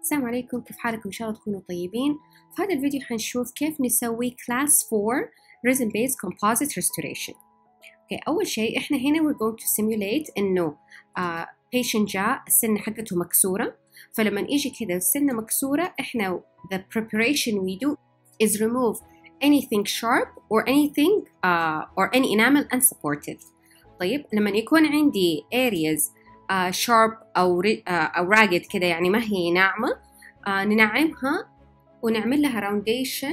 السلام عليكم كيف حالكم إن شاء الله تكونوا طيبين في هذا الفيديو حنشوف كيف نسوي Class 4 Resin Based Composite Restoration okay. أول شيء إحنا هنا we're going to simulate إنه uh, patient جاء السنة حقته مكسورة فلما يجي كذا السنة مكسورة إحنا the preparation we do is remove anything sharp or anything uh, or any enamel unsupported طيب لما يكون عندي areas شارب uh, أو uh, أو راجد كده يعني ما هي ناعمة uh, ننعمها ونعمل لها راونديشن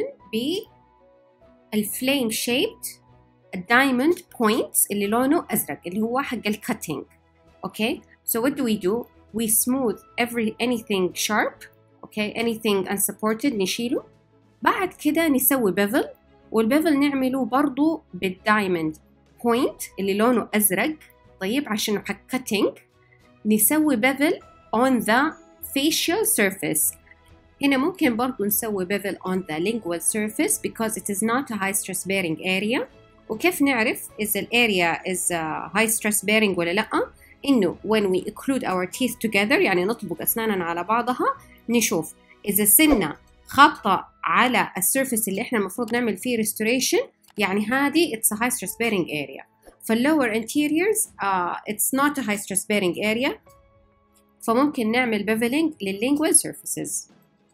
بالفليم شيبد الدايموند بوينتس اللي لونه أزرق اللي هو حق الكاتينج أوكي so what do we do we smooth every anything sharp okay anything unsupported نشيله بعد كده نسوي بيفل والبيفل نعمله برضو بالدايموند بوينت اللي لونه أزرق طيب عشان حق كاتينج نسوي bevel on the facial surface هنا ممكن برضو نسوي bevel on the lingual surface because it is not a high stress bearing area وكيف نعرف إذا الاريا is uh, high stress bearing ولا لأ إنه when we occlude our teeth together يعني نطبق أسناننا على بعضها نشوف إذا سنة خابطة على السيرفيس اللي إحنا المفروض نعمل فيه restoration يعني هذه it's a high stress bearing area فاللور anteriors uh, it's not a high stress bearing area فممكن نعمل beveling للlingual surfaces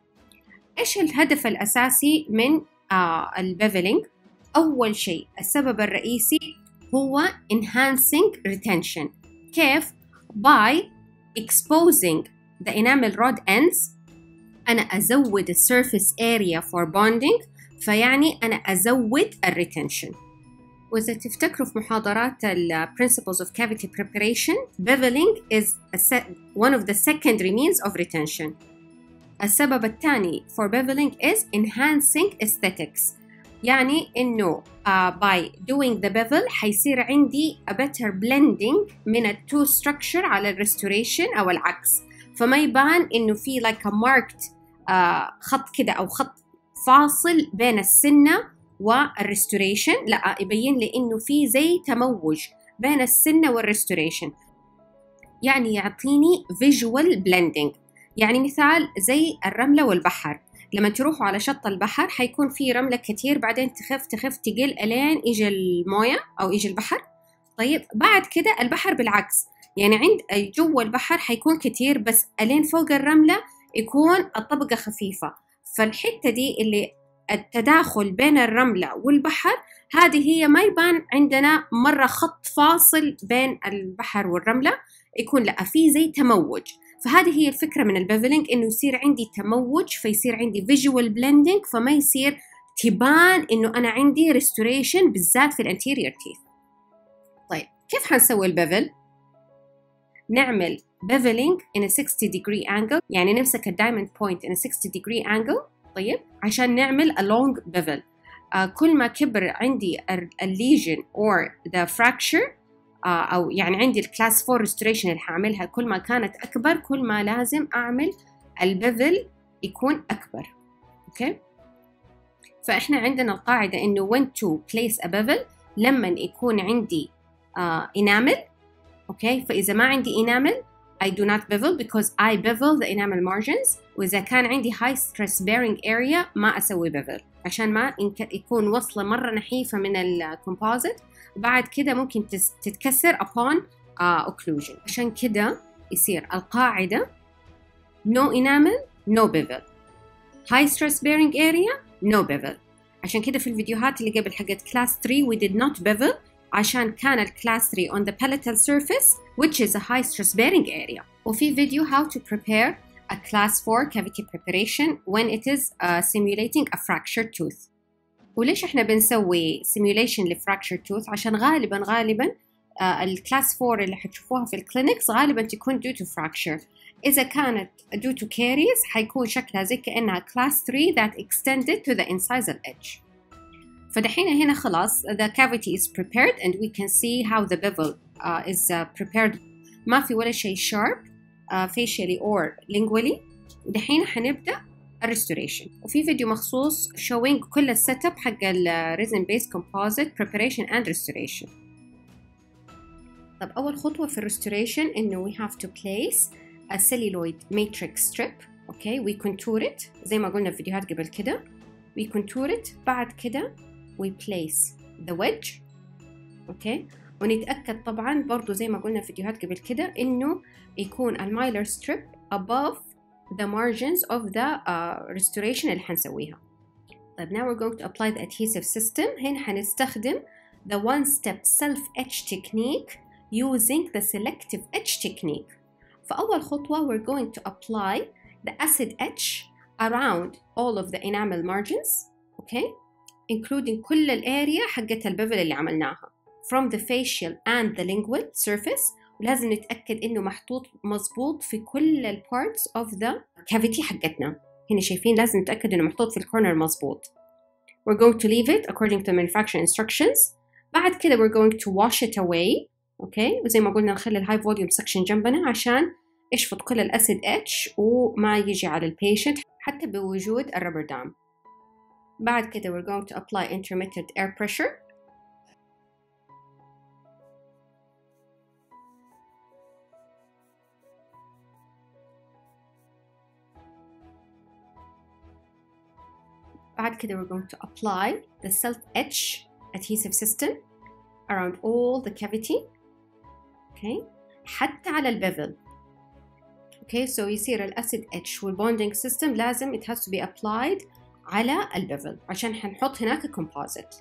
إيش الهدف الأساسي من uh, البيفلينج؟ أول شيء السبب الرئيسي هو enhancing retention كيف؟ by exposing the enamel rod ends أنا أزود السيرفيس area for bonding فيعني أنا أزود الريتنشن وإذا تفتكروا في محاضرات ال Principles of Cavity Preparation beveling is one of the secondary means of retention السبب الثاني for beveling is enhancing aesthetics يعني إنه uh, by doing the bevel حيصير عندي a better blending من ال two structure على ال restoration أو العكس فما يبان إنه في like a marked uh, خط كده أو خط فاصل بين السنة والريستوريشن لا يبين لي انه في زي تموج بين السنه والريستوريشن يعني يعطيني فيجوال بلندنج يعني مثال زي الرمله والبحر لما تروحوا على شط البحر حيكون في رمله كتير بعدين تخف تخف تقل الين يجي المويه او يجي البحر طيب بعد كده البحر بالعكس يعني عند جوا البحر حيكون كتير بس الين فوق الرمله يكون الطبقه خفيفه فالحته دي اللي التداخل بين الرملة والبحر هذه هي ما يبان عندنا مرة خط فاصل بين البحر والرملة يكون لا في زي تموج فهذه هي الفكرة من البيفلينج إنه يصير عندي تموج فيصير عندي فيجوال بلندنج فما يصير تبان إنه أنا عندي ريستوريشن بالذات في الانتيريور تيث طيب كيف حنسوي البيفل؟ نعمل beveling in a 60 degree angle يعني نمسك الدايموند بوينت in a 60 degree angle طيب عشان نعمل a long bevel uh, كل ما كبر عندي الليجن or the fracture uh, أو يعني عندي الكلاس 4 restoration اللي هعملها كل ما كانت أكبر كل ما لازم أعمل البيفل يكون أكبر أوكي okay? فإحنا عندنا القاعدة إنه when to place a bevel لما يكون عندي uh, enamel أوكي okay? فإذا ما عندي enamel I do not bevel because I bevel the enamel margins وإذا كان عندي high stress bearing area ما أسوي bevel عشان ما يكون وصلة مرة نحيفة من الكومبوزيت وبعد كده ممكن تتكسر upon uh, occlusion عشان كده يصير القاعدة no enamel no bevel high stress bearing area no bevel عشان كده في الفيديوهات اللي قبل حقت class 3 we did not bevel عشان كان الكلاس 3 on the palatal surface which is a high stress bearing area وفي فيديو how to prepare a class 4 cavity preparation when it is uh, simulating a fractured tooth وليش احنا بنسوي simulation لفراكشر tooth عشان غالبا غالبا uh, الكلاس 4 اللي حتشوفوها في الكلينكس غالبا تكون due to fracture إذا كانت due to caries حيكون شكلها زي كأنها class 3 that extended to the incisal edge فدحين هنا خلاص the cavity is prepared and we can see how the bevel uh, is uh, prepared ما في ولا شيء sharp uh, facially or lingually ودحين حنبدأ الريستوريشن وفي فيديو مخصوص showing كل السيت اب حق ال resin based composite preparation and restoration طب أول خطوة في الريستوريشن إنه we have to place a celluloid matrix strip اوكي وي كونتور ات زي ما قلنا في فيديوهات قبل كده وي كونتور ات بعد كده وي بليس ذا ويدج اوكي ونتاكد طبعا برضو زي ما قلنا في فيديوهات قبل كده انه يكون المايلر ستريب above the margins of the uh, restoration اللي حنسويها طيب now we're going to apply the adhesive system هنا حنستخدم the one step self etch technique using the selective etch technique فأول خطوة we're going to apply the acid etch around all of the enamel margins okay including كل الاريا حقت البفل اللي عملناها from the facial and the lingual surface ولازم نتأكد إنه محطوط مظبوط في كل ال parts of the cavity حقتنا هنا شايفين لازم نتأكد إنه محطوط في الكورنر مظبوط we're going to leave it according to manufacturer instructions بعد كده we're going to wash it away اوكي okay. وزي ما قلنا نخلي الهاي فوليوم سكشن جنبنا عشان يشفط كل الاسيد اتش وما يجي على البيشنت حتى بوجود الربر دام بعد كده we're going to apply intermittent air pressure بعد كده we're going to apply the self etch adhesive system around all the cavity okay حتى على البيفل okay so يصير الاسيد اتش والبوندينج سيستم لازم it has to be applied على البيفل عشان حنحط هناك composite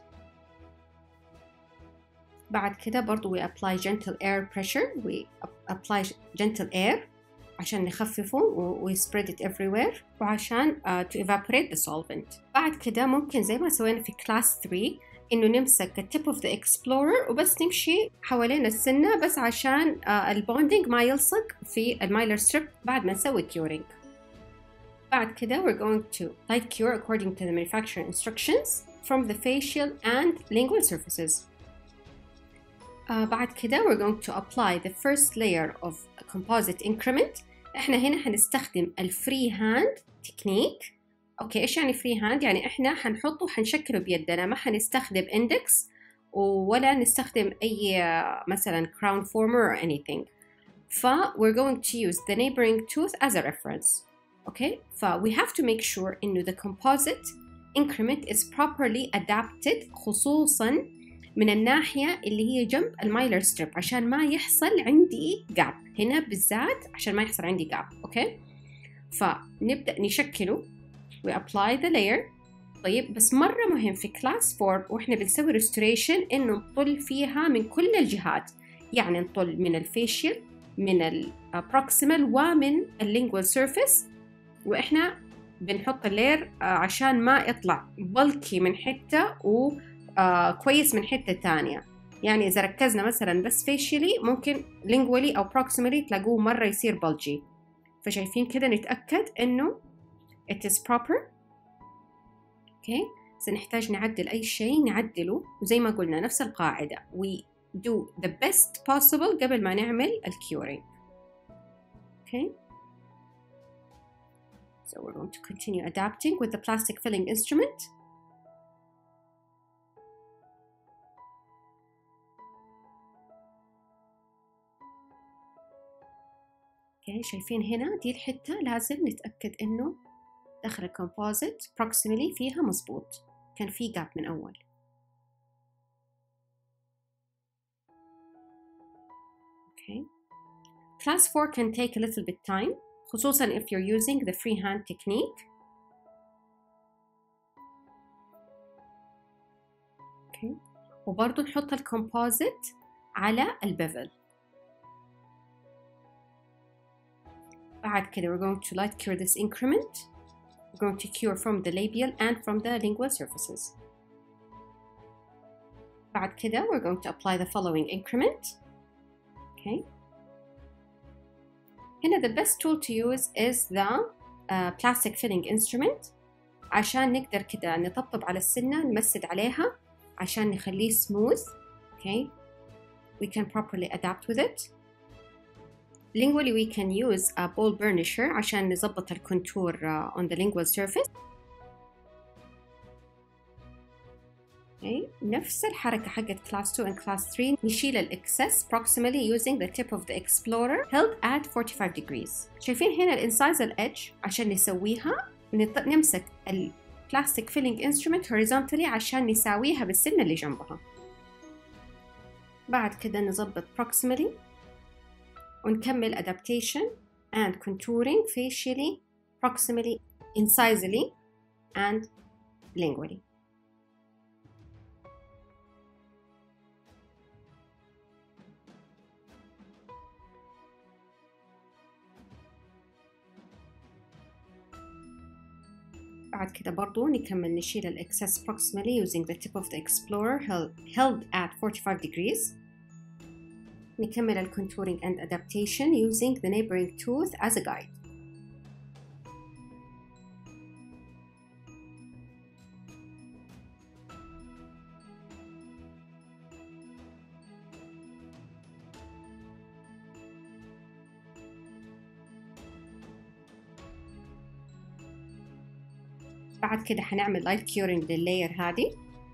بعد كده برضو we apply gentle air pressure we apply gentle air عشان نخففه و spread it everywhere وعشان uh, to evaporate the solvent بعد كده ممكن زي ما سوينا في class 3 انه نمسك التip اوف ذا اكسبلورر وبس نمشي حوالين السنة بس عشان البوندينج ما يلصق في المايلر ستريب بعد ما نسوي كيورينج بعد كده we're going to light cure according to the manufacturer instructions from the facial and lingual surfaces uh, بعد كده we're going to apply the first layer of a composite increment احنا هنا هنستخدم الفري هاند تكنيك اوكي ايش يعني فري هاند يعني احنا حنحطه وحنشكله بيدنا ما حنستخدم اندكس ولا نستخدم اي مثلا crown former or anything ف we're going to use the neighboring tooth as a reference okay ف we have to make sure انه the composite increment is properly adapted خصوصا من الناحية اللي هي جنب المايلر ستريب عشان ما يحصل عندي جاب هنا بالذات عشان ما يحصل عندي جاب اوكي فنبدأ نشكله we apply the layer طيب بس مرة مهم في كلاس 4 واحنا بنسوي ريستوريشن انه نطل فيها من كل الجهات يعني نطل من الفيشيال من البروكسيمال ومن اللينجوال سيرفيس واحنا بنحط اللير عشان ما يطلع بلكي من حتة وكويس من حتة تانية يعني إذا ركزنا مثلا بس فيشيالي ممكن لينجوالي أو بروكسيمالي تلاقوه مرة يصير بلجي فشايفين كده نتأكد إنه it is proper اوكي okay. سنحتاج نعدل أي شيء نعدله وزي ما قلنا نفس القاعدة we do the best possible قبل ما نعمل الكيورينج okay so we're going to continue adapting with the plastic filling instrument okay. شايفين هنا دي الحتة لازم نتأكد إنه دخل الكومبوزيت proximally فيها مظبوط كان في جاب من أول okay. Class 4 can take a little bit time خصوصا if you're using the freehand technique okay. وبرضو نحط الكومبوزيت على البيفل بعد كده we're going to light cure this increment we're going to cure from the labial and from the lingual surfaces بعد كده we're going to apply the following increment okay هنا the best tool to use is the uh, plastic filling instrument عشان نقدر كده نطبطب على السنة نمسد عليها عشان نخليه smooth okay we can properly adapt with it lingually we can use a ball burnisher عشان نظبط الكونتور uh, on the lingual surface okay. نفس الحركة حقت class 2 and class 3 نشيل الاكسس proximally using the tip of the explorer held at 45 degrees شايفين هنا الانسايزال edge عشان نسويها نمسك البلاستيك فيلينج انسترومنت horizontally عشان نساويها بالسنة اللي جنبها بعد كده نظبط proximally ونكمل adaptation and contouring facially proximally incisally and lingually بعد كده برضو نكمل نشيل الاكسس proximally using the tip of the explorer held, held at 45 degrees نكمل ال contouring and adaptation using the neighboring tooth as a guide بعد كده حنعمل لايت كيورنج لللاير هذه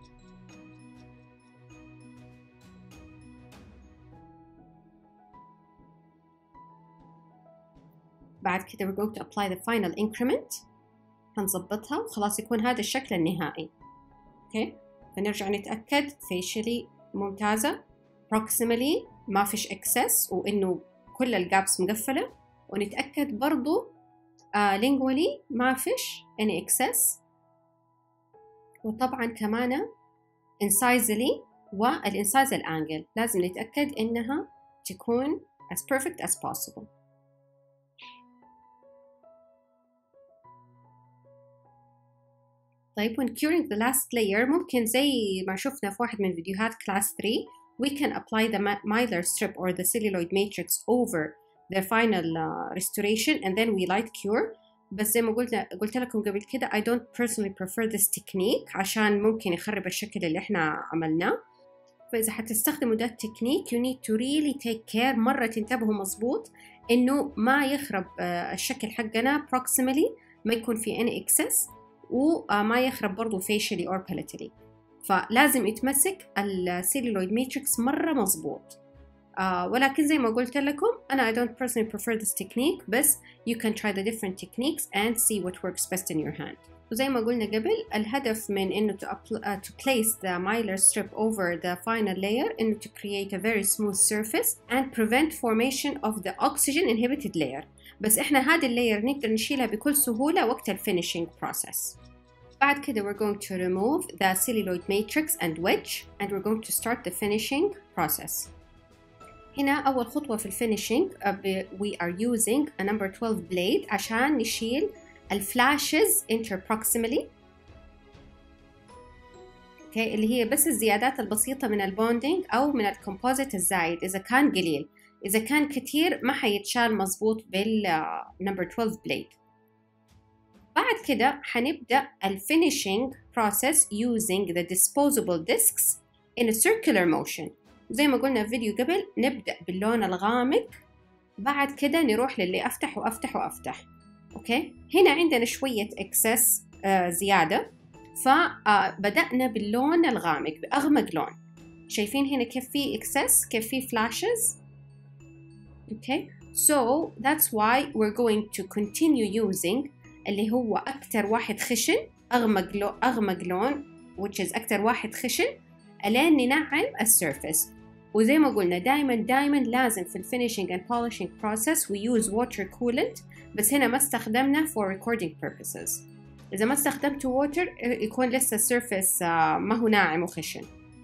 بعد كده we're going to apply the final increment هنظبطها وخلاص يكون هذا الشكل النهائي اوكي okay. فنرجع نتأكد facially ممتازة proximally ما فيش excess وإنه كل الجابس مقفلة ونتأكد برضو آه lingually ما فيش any excess وطبعا كمان incisally والincisal angle لازم نتأكد إنها تكون as perfect as possible طيب when curing the last layer ممكن زي ما شفنا في واحد من فيديوهات class 3 we can apply the mylar strip or the celluloid matrix over the final uh, restoration and then we light cure بس زي ما قلت قلت لكم قبل كده I don't personally prefer this technique عشان ممكن يخرب الشكل اللي احنا عملناه فإذا حتستخدموا ده التكنيك you need to really take care مرة تنتبهوا مظبوط إنه ما يخرب الشكل حقنا proximally ما يكون في any excess وما يخرب برضو facially or palatally فلازم يتمسك السيلولويد ماتريكس مرة مظبوط آه ولكن زي ما قلت لكم أنا I don't personally prefer this technique بس you can try the different techniques and see what works best in your hand وزي ما قلنا قبل الهدف من إنه to, uh, to place the mylar strip over the final layer إنه to create a very smooth surface and prevent formation of the oxygen inhibited layer بس إحنا هذه اللاير نقدر نشيلها بكل سهولة وقت الفينيشينج process بعد كده we're going to remove the celluloid matrix and wedge and we're going to start the finishing process هنا أول خطوة في الفينيشينج we are using a number 12 blade عشان نشيل الفلاشز interproximally okay. اللي هي بس الزيادات البسيطة من البوندينج أو من الكومبوزيت الزايد إذا كان قليل إذا كان كتير ما حيتشال مظبوط بال number 12 blade بعد كده حنبدأ الفينيشينج process using the disposable discs in a circular motion زي ما قلنا في فيديو قبل نبدأ باللون الغامق بعد كده نروح للي أفتح وأفتح وأفتح أوكي هنا عندنا شوية إكسس آه زيادة فبدأنا باللون الغامق بأغمق لون شايفين هنا كيف في إكسس كيف في فلاشز أوكي so that's why we're going to continue using اللي هو أكتر واحد خشن أغمق لون أغمق لون which is أكتر واحد خشن ألين ننعم السيرفيس وزي ما قلنا دايما دايما لازم في الفينيشينج and polishing process we use water coolant بس هنا ما استخدمنا for recording purposes إذا ما استخدمت water يكون لسه السيرفيس ما هو ناعم وخشن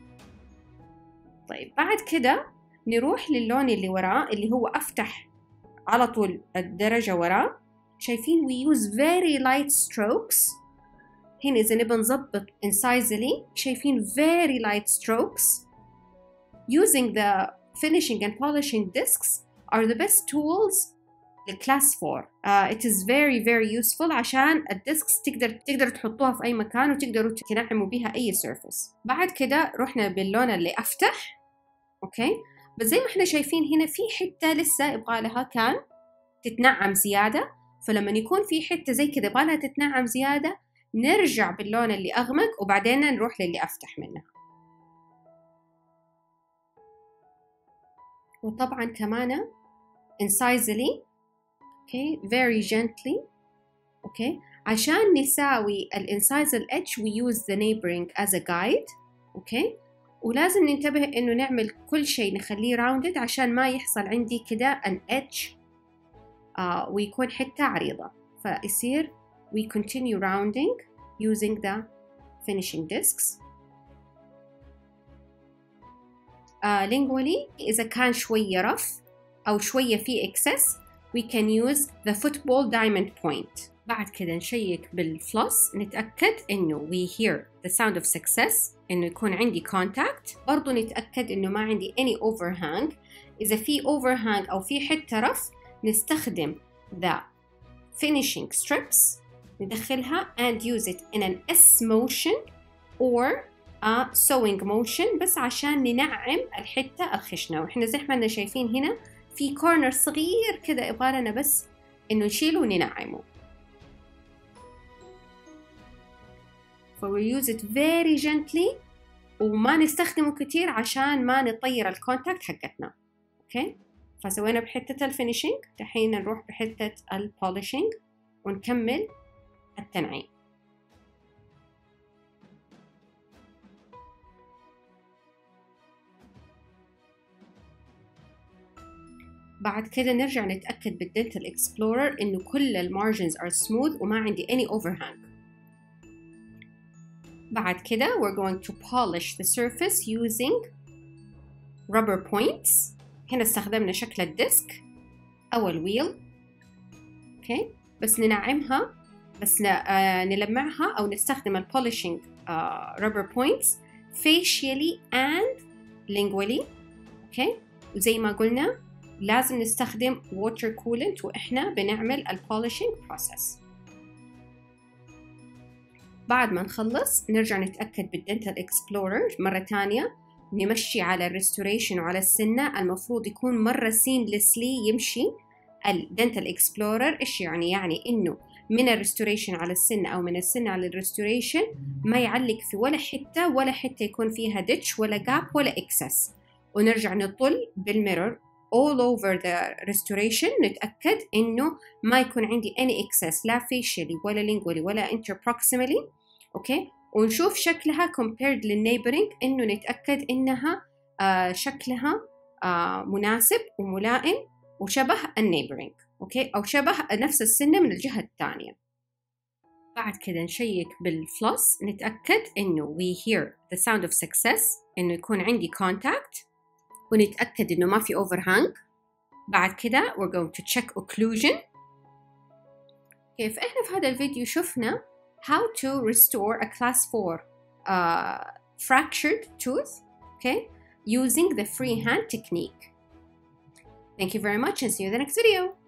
طيب بعد كده نروح للون اللي وراه اللي هو أفتح على طول الدرجة وراه شايفين we use very light strokes هنا إذا نبى نظبط incisally شايفين very light strokes using the finishing and polishing discs are the best tools للكلاس 4 uh, it is very very useful عشان الديسكس تقدر تقدر تحطوها في أي مكان وتقدروا تنعموا بيها أي سيرفيس بعد كده رحنا باللون اللي أفتح أوكي بس زي ما احنا شايفين هنا في حتة لسه يبغى لها كان تتنعم زيادة فلما يكون في حتة زي كده يبغى لها تتنعم زيادة نرجع باللون اللي أغمق وبعدين نروح للي أفتح منها وطبعا كمان incisally okay very gently okay عشان نساوي الانسايزل edge we use the neighboring as a guide okay ولازم ننتبه انه نعمل كل شيء نخليه rounded عشان ما يحصل عندي كده an edge آه ويكون حتة عريضة فيصير we continue rounding using the finishing discs آه lingually إذا كان شوية رف أو شوية في excess we can use the football diamond point بعد كده نشيك بالفلوس نتأكد إنه we hear the sound of success إنه يكون عندي contact برضو نتأكد إنه ما عندي any overhang إذا في overhang أو في حتة رف نستخدم the finishing strips ندخلها and use it in an S motion or a sewing motion بس عشان ننعم الحتة الخشنة وإحنا زي ما شايفين هنا في كورنر صغير كده يبغى لنا بس إنه نشيله وننعمه ف we use it very gently وما نستخدمه كتير عشان ما نطير الكونتاكت حقتنا اوكي فسوينا بحتة الفينيشينج دحين نروح بحتة البوليشينج ونكمل التنعيم بعد كده نرجع نتأكد بالدنتال اكسبلورر إنه كل المارجنز are smooth وما عندي any overhang بعد كده we're going to polish the surface using rubber points هنا استخدمنا شكل الديسك أو الويل اوكي okay. بس ننعمها بس نلمعها أو نستخدم البولishing uh, rubber points facially and lingually اوكي okay. وزي ما قلنا لازم نستخدم water coolant وإحنا بنعمل البولishing process بعد ما نخلص نرجع نتأكد بالدنتال اكسبلورر مرة تانية نمشي على الريستوريشن وعلى السنة المفروض يكون مرة سيملسلي يمشي الدنتال اكسبلورر ايش يعني يعني انه من الريستوريشن على السنة او من السنة على الريستوريشن ما يعلق في ولا حتة ولا حتة يكون فيها ديتش ولا جاب ولا اكسس ونرجع نطل بالميرور all over the restoration نتأكد إنه ما يكون عندي any excess لا facially ولا lingually ولا interproximally أوكي ونشوف شكلها compared للنيبرينج إنه نتأكد إنها آه شكلها آه مناسب وملائم وشبه النيبرينج أوكي أو شبه نفس السنة من الجهة الثانية بعد كده نشيك بالفلوس نتأكد إنه we hear the sound of success إنه يكون عندي contact ونتأكد إنه ما في overhang بعد كده we're going to check occlusion كيف إحنا في هذا الفيديو شفنا how to restore a class 4 uh, fractured tooth okay using the freehand technique thank you very much and see you in the next video